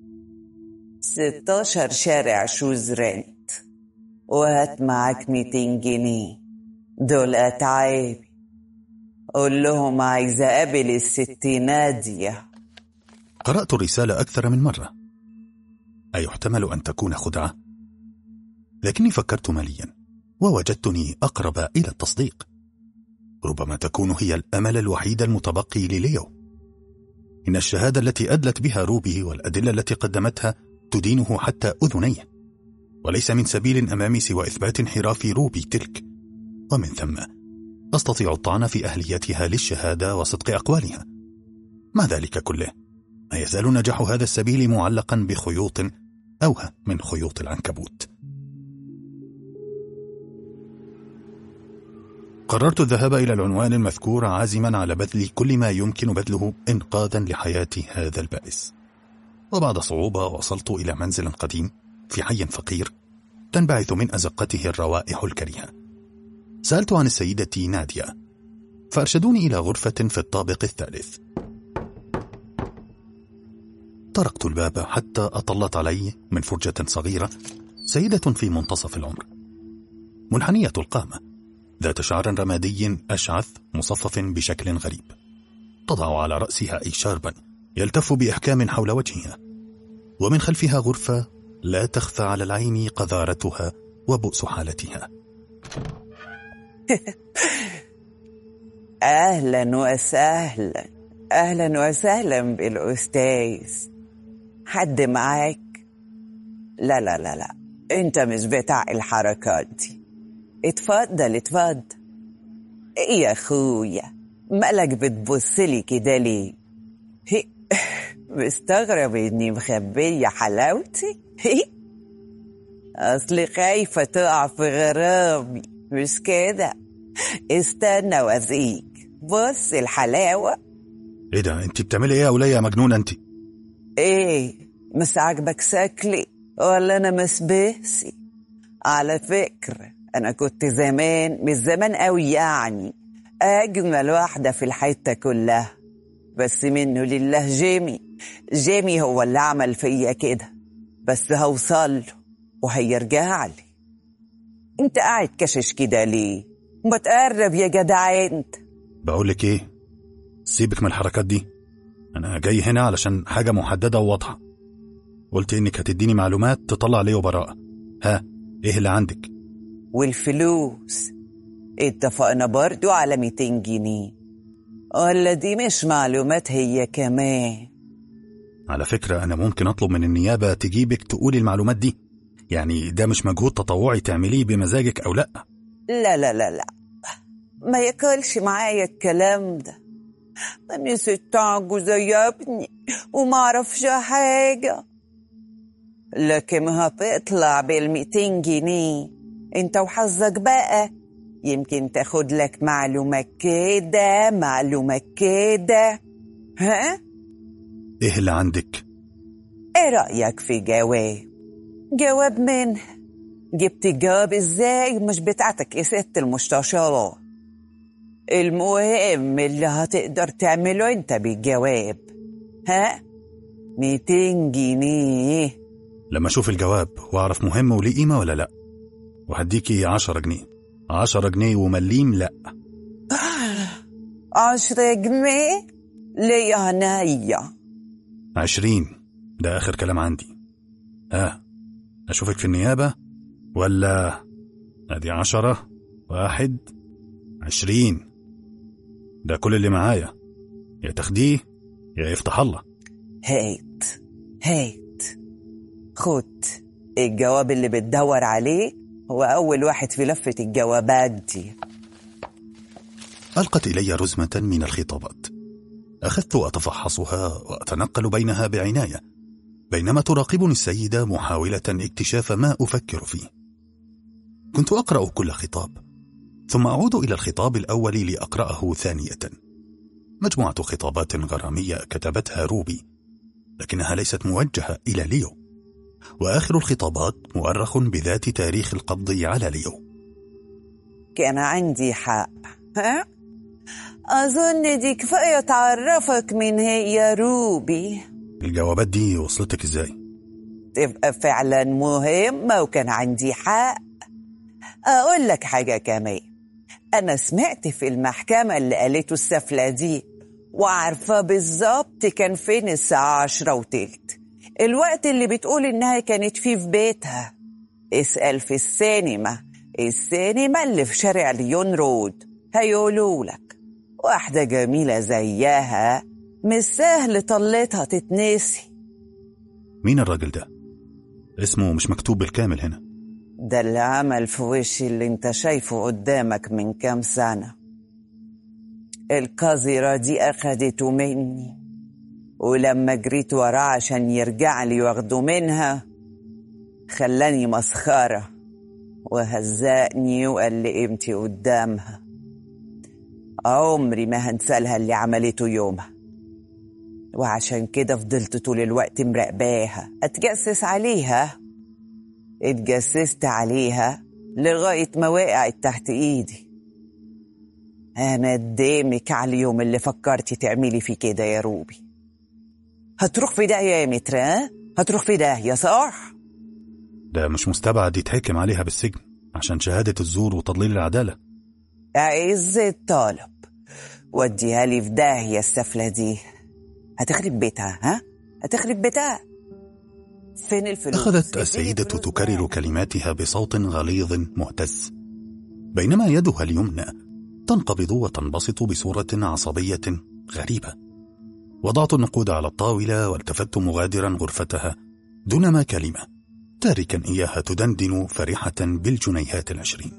16 شارع شوز رنت وهات معاك 200 جنيه دول أتعابي قول لهم عايزة أقابل الست نادية قرأت الرسالة أكثر من مرة أيحتمل أن تكون خدعة؟ لكني فكرت مليا ووجدتني أقرب إلى التصديق ربما تكون هي الأمل الوحيد المتبقي لليو إن الشهادة التي أدلت بها روبي والأدلة التي قدمتها تدينه حتى أذنيه وليس من سبيل أمامي سوى إثبات انحراف روبي تلك ومن ثم أستطيع الطعن في أهليتها للشهادة وصدق أقوالها مع ذلك كله ما يزال نجاح هذا السبيل معلقا بخيوط أوهى من خيوط العنكبوت قررت الذهاب إلى العنوان المذكور عازما على بذل كل ما يمكن بذله إنقاذا لحياة هذا البائس وبعد صعوبة وصلت إلى منزل قديم في حي فقير تنبعث من أزقته الروائح الكريهة سألت عن السيدة نادية فأرشدوني إلى غرفة في الطابق الثالث طرقت الباب حتى أطلت علي من فرجة صغيرة سيدة في منتصف العمر منحنية القامة ذات شعر رمادي أشعث مصفف بشكل غريب تضع على رأسها أي شاربا يلتف بإحكام حول وجهها ومن خلفها غرفة لا تخفى على العين قذارتها وبؤس حالتها أهلا وسهلا أهلا وسهلا بالأستاذ حد معاك لا لا لا لا أنت مش بتاع الحركات دي اتفضل اتفضل ايه يا اخويا مالك بتبصلي كده ليه هي مستغرب اني مخبيه حلاوتي هي اصلي خايفه تقع في غرامي مش كده استنى وازيك بص الحلاوه ايه ده انت بتعملي ايه يا وليه يا مجنونه انت ايه مش عاجبك شكلي ولا انا مسبسي على فكره انا كنت زمان مش زمان قوي يعني اجمل واحده في الحته كلها بس منه لله جيمي جيمي هو اللي عمل فيا كده بس هوصل له وهيرجع لي انت قاعد كشش كده ليه ما تقرب يا جدع انت بقول لك ايه سيبك من الحركات دي انا جاي هنا علشان حاجه محدده وواضحه قلت انك هتديني معلومات تطلع لي براءه ها ايه اللي عندك والفلوس اتفقنا برضو على 200 جنيه ولا دي مش معلومات هي كمان على فكره انا ممكن اطلب من النيابه تجيبك تقولي المعلومات دي يعني ده مش مجهود تطوعي تعمليه بمزاجك او لا لا لا لا لا ما ياكلش معايا الكلام ده أنا ست عجوزة يا ابني وما أعرفش حاجة لكن هتطلع بالميتين جنيه انت وحظك بقى يمكن تاخد لك معلومة كده معلومة كده ها؟ إيه اللي عندك؟ ايه رأيك في جواب؟ جواب من جبت الجواب ازاي مش بتاعتك يا ست المستشارة المهم اللي هتقدر تعمله انت بالجواب ها؟ 200 جنيه لما أشوف الجواب وأعرف مهم وليه قيمة ولا لأ وهديكي عشرة جنيه عشرة جنيه ومليم لأ عشرة جنيه ليه عينيا عشرين ده آخر كلام عندي آه أشوفك في النيابة ولا أدي عشرة واحد عشرين ده كل اللي معايا يا تاخديه يا يفتح الله هات هات خد الجواب اللي بتدور عليه هو أول واحد في لفة الجوابات دي ألقت إلي رزمة من الخطابات أخذت أتفحصها وأتنقل بينها بعناية بينما تراقبني السيدة محاولة اكتشاف ما أفكر فيه كنت أقرأ كل خطاب ثم أعود إلى الخطاب الأول لأقرأه ثانية مجموعة خطابات غرامية كتبتها روبي لكنها ليست موجهة إلى ليو وآخر الخطابات مؤرخ بذات تاريخ القبض على ليو كان عندي حق ها؟ أظن دي كفاية تعرفك من هي يا روبي الجوابات دي وصلتك إزاي؟ تبقى فعلا مهمة وكان عندي حق أقول لك حاجة كمان أنا سمعت في المحكمة اللي قالته السفلة دي وعارفة بالظبط كان فين الساعة عشرة وتلت الوقت اللي بتقول إنها كانت فيه في بيتها اسأل في السينما السينما اللي في شارع ليون رود هيقولوا لك واحدة جميلة زيها مش سهل طلتها تتنسي مين الراجل ده؟ اسمه مش مكتوب بالكامل هنا ده اللي عمل في وشي اللي انت شايفه قدامك من كام سنة القذرة دي أخدته مني ولما جريت وراه عشان يرجع لي واخده منها خلاني مسخرة وهزقني وقال لي قيمتي قدامها عمري ما هنسالها اللي عملته يومها وعشان كده فضلت طول الوقت مراقباها اتجسس عليها اتجسست عليها لغاية ما وقعت تحت ايدي انا قدامك على اليوم اللي فكرتي تعملي فيه كده يا روبي هتروح في داهية يا متر ها؟ هتروح في داهية صح؟ ده مش مستبعد يتحكم عليها بالسجن عشان شهادة الزور وتضليل العدالة عز الطالب وديها لي في داهية السفلة دي هتخرب بيتها ها؟ هتخرب بيتها فين الفلوس؟ أخذت اديني السيدة فلوس تكرر بقى. كلماتها بصوت غليظ مهتز بينما يدها اليمنى تنقبض وتنبسط بصورة عصبية غريبة وضعت النقود على الطاولة والتفت مغادرا غرفتها دون ما كلمة تاركا إياها تدندن فرحة بالجنيهات العشرين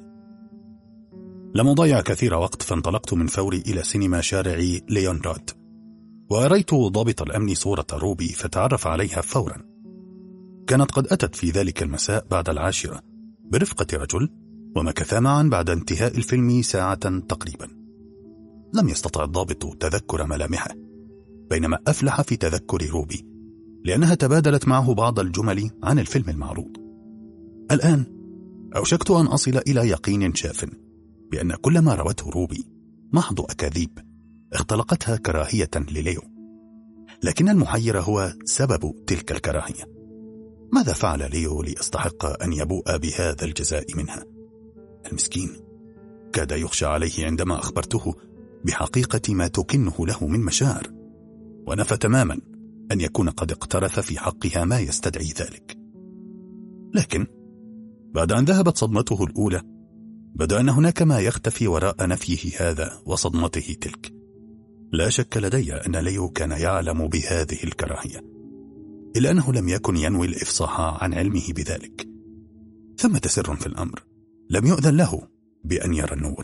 لم أضيع كثير وقت فانطلقت من فوري إلى سينما شارع ليونراد وأريت ضابط الأمن صورة روبي فتعرف عليها فورا كانت قد أتت في ذلك المساء بعد العاشرة برفقة رجل ومكثا معا بعد انتهاء الفيلم ساعة تقريبا لم يستطع الضابط تذكر ملامحه بينما أفلح في تذكر روبي لأنها تبادلت معه بعض الجمل عن الفيلم المعروض الآن أوشكت أن أصل إلى يقين شاف بأن كل ما روته روبي محض أكاذيب اختلقتها كراهية لليو لكن المحير هو سبب تلك الكراهية ماذا فعل ليو ليستحق أن يبوء بهذا الجزاء منها المسكين كاد يخشى عليه عندما أخبرته بحقيقة ما تكنه له من مشاعر ونفى تماما أن يكون قد اقترف في حقها ما يستدعي ذلك لكن بعد أن ذهبت صدمته الأولى بدا أن هناك ما يختفي وراء نفيه هذا وصدمته تلك لا شك لدي أن ليو كان يعلم بهذه الكراهية إلا أنه لم يكن ينوي الإفصاح عن علمه بذلك ثمة سر في الأمر لم يؤذن له بأن يرى النور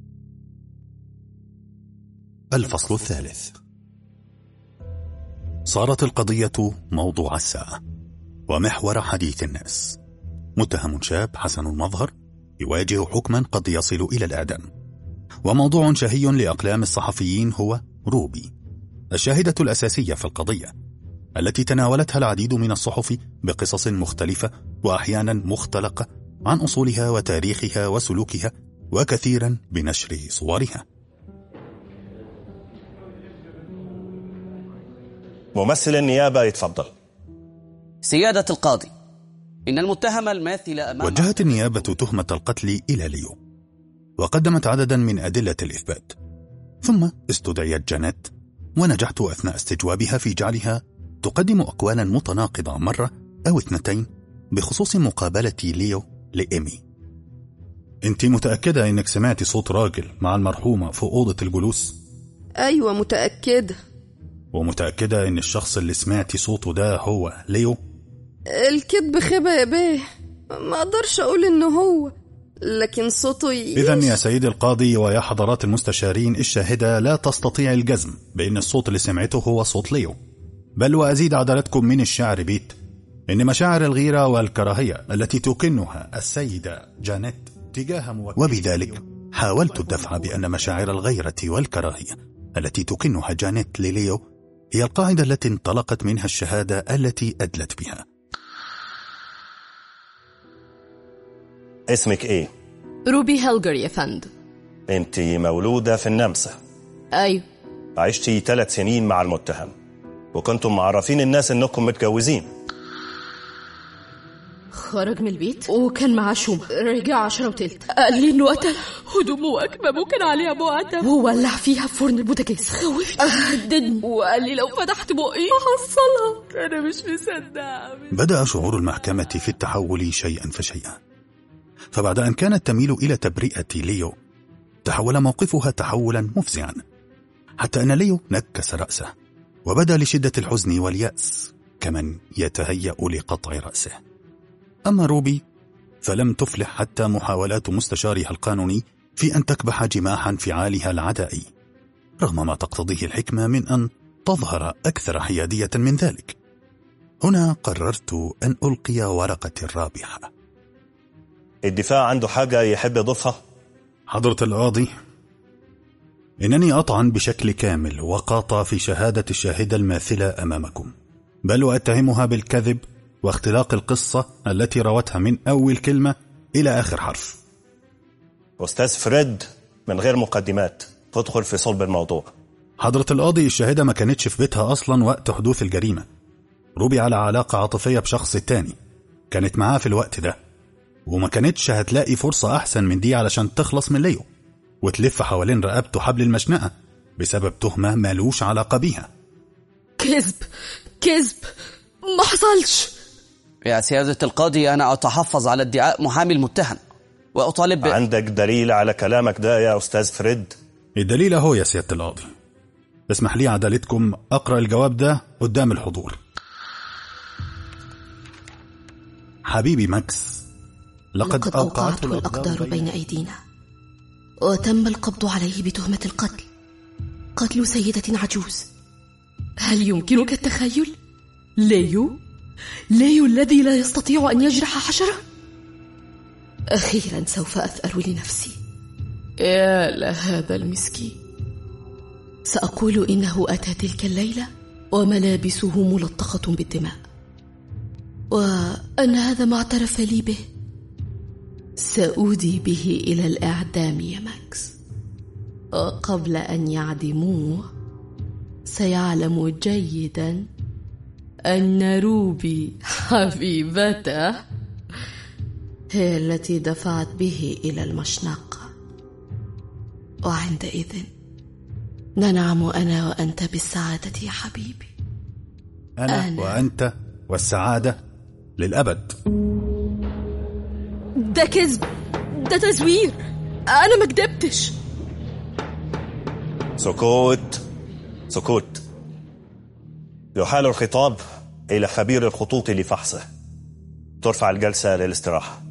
الفصل الثالث صارت القضية موضوع الساعة ومحور حديث الناس متهم شاب حسن المظهر يواجه حكما قد يصل إلى الإعدام وموضوع شهي لأقلام الصحفيين هو روبي الشاهدة الأساسية في القضية التي تناولتها العديد من الصحف بقصص مختلفة وأحيانا مختلقة عن أصولها وتاريخها وسلوكها وكثيرا بنشر صورها ممثل النيابة يتفضل سيادة القاضي إن المتهم الماثل أمام وجهت النيابة تهمة القتل إلى ليو وقدمت عددا من أدلة الإثبات ثم استدعيت جانيت ونجحت أثناء استجوابها في جعلها تقدم أقوالا متناقضة مرة أو اثنتين بخصوص مقابلة ليو لإيمي أنت متأكدة أنك سمعتي صوت راجل مع المرحومة في أوضة الجلوس؟ أيوة متأكدة ومتأكدة أن الشخص اللي سمعتي صوته ده هو ليو؟ الكذب خيبة يا بيه ما أقدرش أقول إنه هو لكن صوته ي... إذا يا سيدي القاضي ويا حضرات المستشارين الشاهدة لا تستطيع الجزم بأن الصوت اللي سمعته هو صوت ليو بل وأزيد عدالتكم من الشعر بيت إن مشاعر الغيرة والكراهية التي تكنها السيدة جانيت تجاه موكل وبذلك حاولت الدفع بأن مشاعر الغيرة والكراهية التي تكنها جانيت لليو هي القاعدة التي انطلقت منها الشهادة التي أدلت بها اسمك ايه؟ روبي هيلجر يا فندم انت مولودة في النمسا أيوة عشتي ثلاث سنين مع المتهم وكنتم معرفين الناس انكم متجوزين خرج من البيت وكان معاه شومة رجع عشرة وتلت قال لي انه قتل هدومه واكمامه كان عليها معتم وولع فيها في فرن البوتاجاز خوفني هددني وقال لي لو فتحت بقي هحصلها انا مش مصدقه بدأ شعور المحكمة في التحول شيئا فشيئا فبعد أن كانت تميل إلى تبرئة ليو تحول موقفها تحولا مفزعا حتى أن ليو نكس رأسه وبدا لشدة الحزن واليأس كمن يتهيأ لقطع رأسه أما روبي فلم تفلح حتى محاولات مستشارها القانوني في أن تكبح جماح انفعالها العدائي رغم ما تقتضيه الحكمة من أن تظهر أكثر حيادية من ذلك هنا قررت أن ألقي ورقة الرابحة الدفاع عنده حاجة يحب يضيفها؟ حضرة القاضي إنني أطعن بشكل كامل وقاطع في شهادة الشاهدة الماثلة أمامكم بل وأتهمها بالكذب واختلاق القصة التي روتها من أول كلمة إلى آخر حرف أستاذ فريد من غير مقدمات تدخل في صلب الموضوع حضرة القاضي الشاهدة ما كانتش في بيتها أصلا وقت حدوث الجريمة روبي على علاقة عاطفية بشخص تاني كانت معاه في الوقت ده وما كانتش هتلاقي فرصة أحسن من دي علشان تخلص من ليو وتلف حوالين رقبته حبل المشنقة بسبب تهمة مالوش علاقة بيها كذب كذب ما حصلش يا سيادة القاضي أنا أتحفظ على ادعاء محامي المتهم وأطالب ب... عندك دليل على كلامك ده يا أستاذ فريد؟ الدليل أهو يا سيادة القاضي اسمح لي عدالتكم أقرأ الجواب ده قدام الحضور حبيبي ماكس لقد, لقد أوقعته الأقدار بين أيدينا وتم القبض عليه بتهمة القتل قتل سيدة عجوز هل يمكنك التخيل؟ ليو؟ ليو الذي لا يستطيع أن يجرح حشرة؟ أخيرا سوف أثأر لنفسي يا لهذا المسكين سأقول إنه أتى تلك الليلة وملابسه ملطخة بالدماء وأن هذا ما اعترف لي به سأودي به إلى الإعدام يا ماكس وقبل أن يعدموه سيعلم جيدا أن روبي حبيبته هي التي دفعت به إلى المشنقة وعندئذ ننعم أنا وأنت بالسعادة يا حبيبي أنا, أنا وأنت والسعادة للأبد ده كذب ده تزوير أنا ما كدبتش سكوت سكوت يحال الخطاب إلى خبير الخطوط لفحصه ترفع الجلسة للاستراحة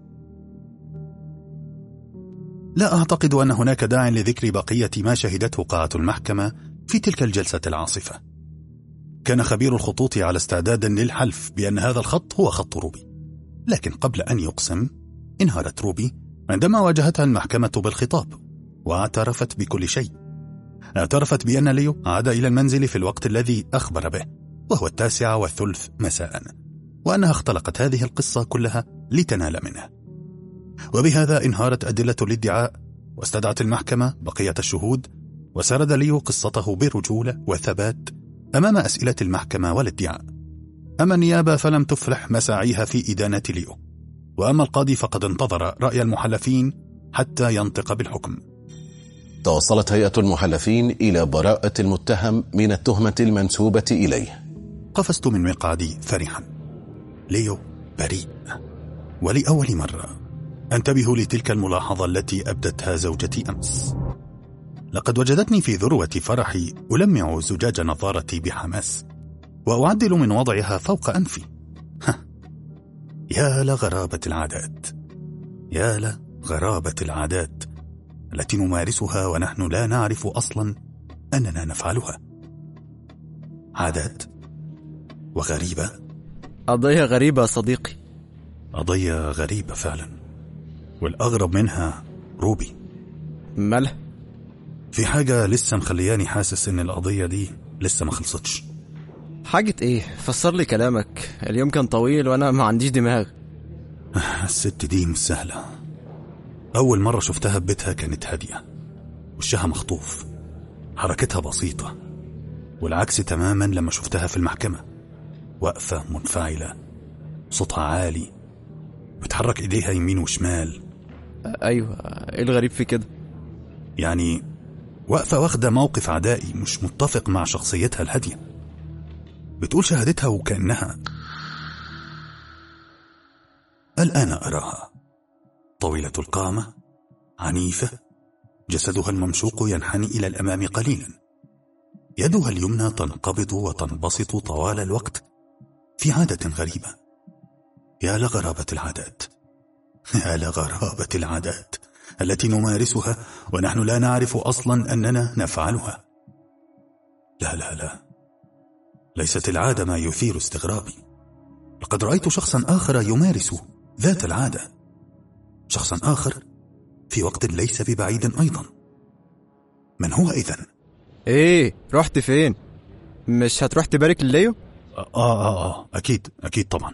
لا أعتقد أن هناك داع لذكر بقية ما شهدته قاعة المحكمة في تلك الجلسة العاصفة كان خبير الخطوط على استعداد للحلف بأن هذا الخط هو خط روبي لكن قبل أن يقسم انهارت روبي عندما واجهتها المحكمة بالخطاب واعترفت بكل شيء اعترفت بأن ليو عاد إلى المنزل في الوقت الذي أخبر به وهو التاسعة والثلث مساء وأنها اختلقت هذه القصة كلها لتنال منه وبهذا انهارت أدلة الادعاء واستدعت المحكمة بقية الشهود وسرد ليو قصته برجولة وثبات أمام أسئلة المحكمة والادعاء أما النيابة فلم تفلح مساعيها في إدانة ليو وأما القاضي فقد انتظر رأي المحلفين حتى ينطق بالحكم توصلت هيئة المحلفين إلى براءة المتهم من التهمة المنسوبة إليه قفزت من مقعدي فرحا ليو بريء ولأول مرة أنتبه لتلك الملاحظة التي أبدتها زوجتي أمس لقد وجدتني في ذروة فرحي ألمع زجاج نظارتي بحماس وأعدل من وضعها فوق أنفي يا لغرابة العادات يا لغرابة العادات التي نمارسها ونحن لا نعرف أصلا أننا نفعلها عادات وغريبة قضية غريبة يا صديقي قضية غريبة فعلا والأغرب منها روبي مالها في حاجة لسه مخلياني حاسس إن القضية دي لسه ما خلصتش حاجة ايه فسر لي كلامك اليوم كان طويل وانا ما عنديش دماغ الست دي مش سهلة أول مرة شفتها ببيتها كانت هادية وشها مخطوف حركتها بسيطة والعكس تماما لما شفتها في المحكمة واقفة منفعلة صوتها عالي بتحرك ايديها يمين وشمال ايوه ايه الغريب في كده يعني واقفة واخدة موقف عدائي مش متفق مع شخصيتها الهادية بتقول شهادتها وكأنها الآن أراها طويلة القامة عنيفة جسدها الممشوق ينحني إلى الأمام قليلا يدها اليمنى تنقبض وتنبسط طوال الوقت في عادة غريبة يا لغرابة العادات يا لغرابة العادات التي نمارسها ونحن لا نعرف أصلا أننا نفعلها لا لا لا ليست العادة ما يثير استغرابي لقد رأيت شخصا آخر يمارس ذات العادة شخصا آخر في وقت ليس ببعيد أيضا من هو إذن؟ ايه رحت فين مش هتروح تبارك لليو آه آه آه أكيد أكيد طبعا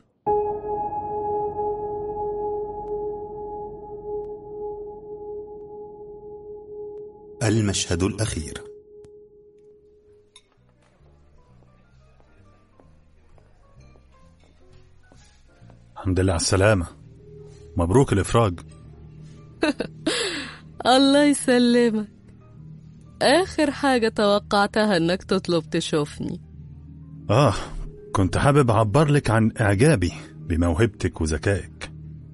المشهد الأخير الحمد لله على السلامة مبروك الإفراج الله يسلمك آخر حاجة توقعتها إنك تطلب تشوفني آه كنت حابب أعبر لك عن إعجابي بموهبتك وذكائك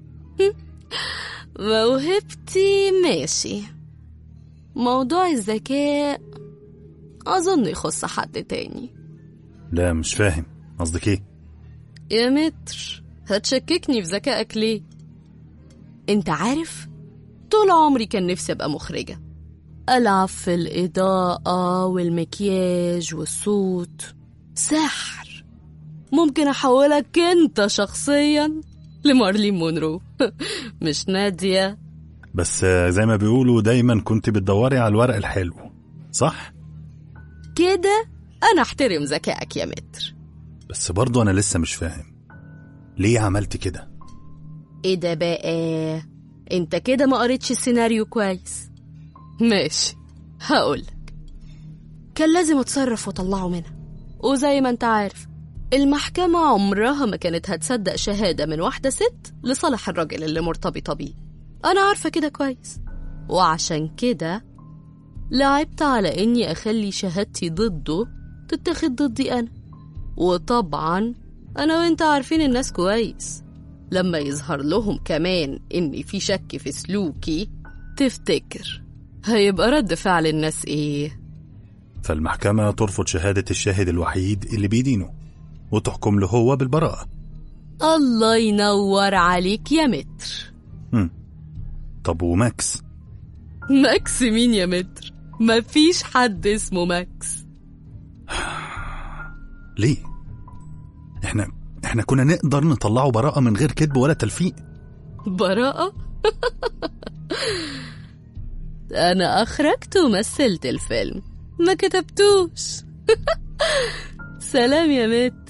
موهبتي ماشي موضوع الذكاء أظن يخص حد تاني لا مش فاهم قصدك إيه؟ يا متر هتشككني في ذكائك ليه؟ انت عارف طول عمري كان نفسي ابقى مخرجة ألعب في الإضاءة والمكياج والصوت سحر ممكن أحولك أنت شخصيا لمارلين مونرو مش نادية بس آه، زي ما بيقولوا دايما كنت بتدوري على الورق الحلو صح؟ كده أنا أحترم ذكائك يا متر بس برضو أنا لسه مش فاهم ليه عملت كده؟ ايه ده بقى انت كده ما قريتش السيناريو كويس ماشي هقولك كان لازم اتصرف واطلعه منها وزي ما انت عارف المحكمة عمرها ما كانت هتصدق شهادة من واحدة ست لصالح الراجل اللي مرتبطة بيه أنا عارفة كده كويس وعشان كده لعبت على إني أخلي شهادتي ضده تتاخد ضدي أنا وطبعا أنا وإنت عارفين الناس كويس لما يظهر لهم كمان إن في شك في سلوكي تفتكر هيبقى رد فعل الناس إيه؟ فالمحكمة ترفض شهادة الشاهد الوحيد اللي بيدينه وتحكم له هو بالبراءة الله ينور عليك يا متر هم. طب وماكس ماكس مين يا متر؟ مفيش حد اسمه ماكس ليه احنا احنا كنا نقدر نطلعه براءة من غير كذب ولا تلفيق براءة أنا أخرجت ومثلت الفيلم ما كتبتوش سلام يا مات